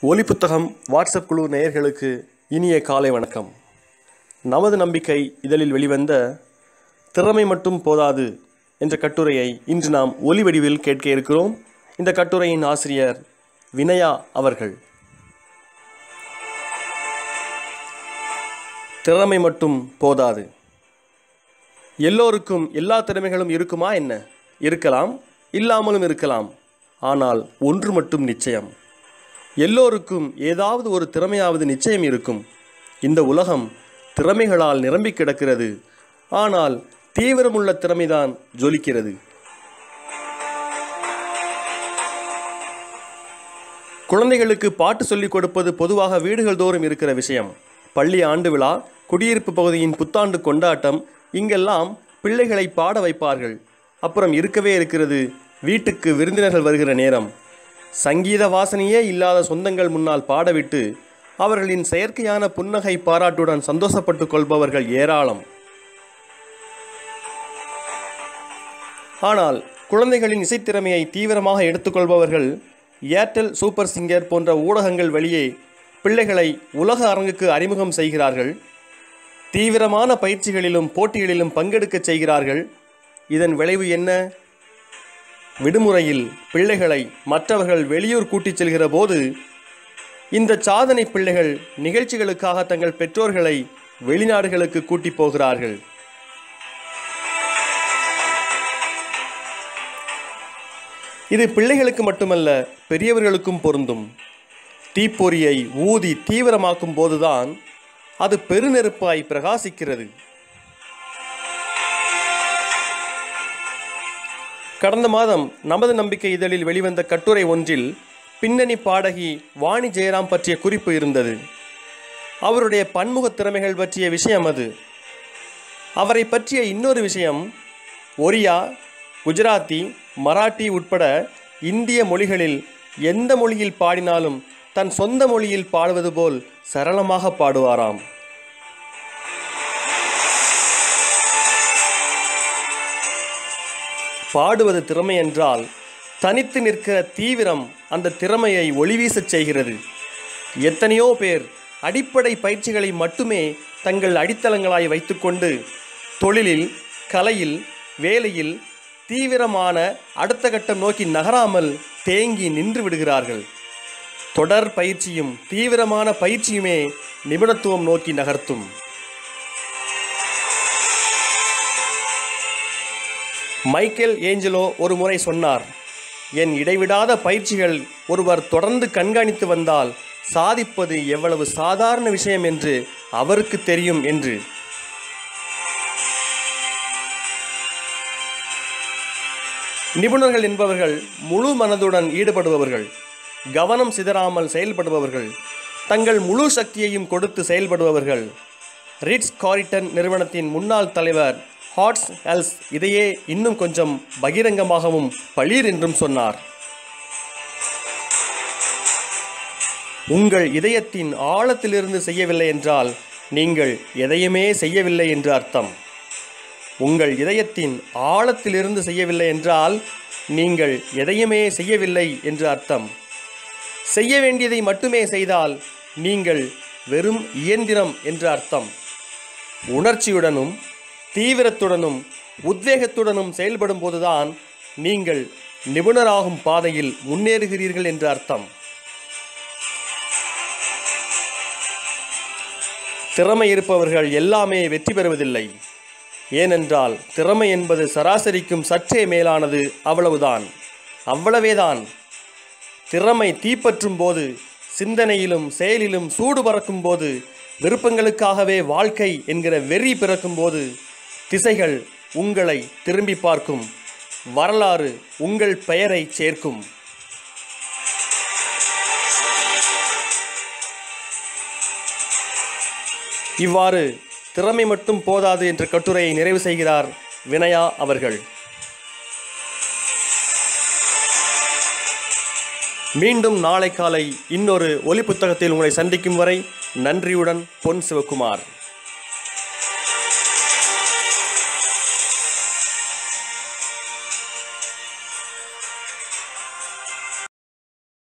ஒலி புத்தகம் வாட்ஸ்அப் குழு நேயர்களுக்கு இனிய காலை வணக்கம் நமது நம்பிக்கை இதழில் வெளிவந்த திறமை மட்டும் போதாது என்ற கட்டுரையை இன்று நாம் ஒலி வடிவில் கேட்க இருக்கிறோம் இந்த கட்டுரையின் ஆசிரியர் வினயா அவர்கள் திறமை மட்டும் போதாது எல்லோருக்கும் எல்லா திறமைகளும் இருக்குமா என்ன இருக்கலாம் இல்லாமலும் இருக்கலாம் ஆனால் ஒன்று மட்டும் நிச்சயம் எல்லோருக்கும் ஏதாவது ஒரு திறமையாவது நிச்சயம் இருக்கும் இந்த உலகம் திறமைகளால் நிரம்பி கிடக்கிறது ஆனால் தீவிரமுள்ள திறமைதான் ஜொலிக்கிறது குழந்தைகளுக்கு பாட்டு சொல்லிக் கொடுப்பது பொதுவாக வீடுகள் தோறும் இருக்கிற விஷயம் பள்ளி ஆண்டு விழா குடியிருப்பு பகுதியின் புத்தாண்டு கொண்டாட்டம் இங்கெல்லாம் பிள்ளைகளை பாட வைப்பார்கள் அப்புறம் இருக்கவே இருக்கிறது வீட்டுக்கு விருந்தினர்கள் வருகிற நேரம் சங்கீத வாசனையே இல்லாத சொந்தங்கள் முன்னால் பாடவிட்டு அவர்களின் செயற்கையான புன்னகை பாராட்டுடன் சந்தோஷப்பட்டு கொள்பவர்கள் ஏராளம் ஆனால் குழந்தைகளின் இசைத்திறமையை தீவிரமாக எடுத்துக்கொள்பவர்கள் ஏர்டெல் சூப்பர் சிங்கர் போன்ற ஊடகங்கள் வழியே பிள்ளைகளை உலக அரங்குக்கு அறிமுகம் செய்கிறார்கள் தீவிரமான பயிற்சிகளிலும் போட்டிகளிலும் பங்கெடுக்கச் செய்கிறார்கள் இதன் விளைவு என்ன விடுமுறையில் பிள்ளைகளை மற்றவர்கள் வெளியூர் கூட்டிச் செல்கிற போது இந்த சாதனை பிள்ளைகள் நிகழ்ச்சிகளுக்காக தங்கள் பெற்றோர்களை வெளிநாடுகளுக்கு கூட்டிப் போகிறார்கள் இது பிள்ளைகளுக்கு மட்டுமல்ல பெரியவர்களுக்கும் பொருந்தும் தீப்பொறியை ஊதி தீவிரமாக்கும் போதுதான் அது பெருநெருப்பாய் பிரகாசிக்கிறது கடந்த மாதம் நமது நம்பிக்கை இதழில் வெளிவந்த கட்டுரை ஒன்றில் பின்னணி பாடகி வாணி ஜெயராம் பற்றிய குறிப்பு இருந்தது அவருடைய பன்முக திறமைகள் பற்றிய விஷயம் அது அவரை பற்றிய இன்னொரு விஷயம் ஒரியா குஜராத்தி மராட்டி உட்பட இந்திய மொழிகளில் எந்த மொழியில் பாடினாலும் தன் சொந்த மொழியில் பாடுவது போல் சரளமாக பாடுவாராம் பாடுவது திறமை என்றால் தனித்து நிற்கிற தீவிரம் அந்த திறமையை ஒளிவீசச் செய்கிறது எத்தனையோ பேர் அடிப்படை பயிற்சிகளை மட்டுமே தங்கள் அடித்தளங்களாய் வைத்துக்கொண்டு தொழிலில் கலையில் வேலையில் தீவிரமான அடுத்த கட்டம் நோக்கி நகராமல் தேங்கி நின்று விடுகிறார்கள் தொடர் பயிற்சியும் தீவிரமான பயிற்சியுமே நிபுணத்துவம் நோக்கி நகர்த்தும் மைக்கேல் ஏஞ்சலோ ஒரு முறை சொன்னார் என் இடைவிடாத பயிற்சிகள் ஒருவர் தொடர்ந்து கண்காணித்து வந்தால் சாதிப்பது எவ்வளவு சாதாரண விஷயம் என்று அவருக்கு தெரியும் என்று நிபுணர்கள் என்பவர்கள் முழு மனதுடன் ஈடுபடுபவர்கள் கவனம் சிதறாமல் செயல்படுபவர்கள் தங்கள் முழு சக்தியையும் கொடுத்து செயல்படுபவர்கள் ரிட்ஸ் காரிட்டன் நிறுவனத்தின் முன்னாள் தலைவர் ஹாட்ஸ் எல்ஸ் இதையே இன்னும் கொஞ்சம் பகிரங்கமாகவும் பளீர் என்றும் சொன்னார் உங்கள் இதயத்தின் ஆழத்திலிருந்து செய்யவில்லை என்றால் நீங்கள் எதையுமே செய்யவில்லை என்று அர்த்தம் உங்கள் இதயத்தின் ஆழத்திலிருந்து செய்யவில்லை என்றால் நீங்கள் எதையுமே செய்யவில்லை என்று அர்த்தம் செய்ய வேண்டியதை மட்டுமே செய்தால் நீங்கள் வெறும் இயந்திரம் என்று அர்த்தம் உணர்ச்சியுடனும் தீவிரத்துடனும் உத்வேகத்துடனும் செயல்படும் போதுதான் நீங்கள் நிபுணராகும் பாதையில் முன்னேறுகிறீர்கள் என்று அர்த்தம் திறமை இருப்பவர்கள் எல்லாமே வெற்றி பெறுவதில்லை ஏனென்றால் திறமை என்பது சராசரிக்கும் சற்றே மேலானது அவ்வளவுதான் அவ்வளவேதான் திறமை தீப்பற்றும் போது சிந்தனையிலும் செயலிலும் சூடு பறக்கும் போது விருப்பங்களுக்காகவே வாழ்க்கை என்கிற வெறி பிறக்கும் போது திசைகள் உங்களை திரும்பி பார்க்கும் வரலாறு உங்கள் பெயரை சேர்க்கும் இவ்வாறு திறமை மட்டும் போதாது என்ற கட்டுரையை நிறைவு செய்கிறார் வினயா அவர்கள் மீண்டும் நாளை காலை இன்னொரு ஒலி புத்தகத்தில் உங்களை சந்திக்கும் வரை நன்றியுடன் பொன் சிவகுமார்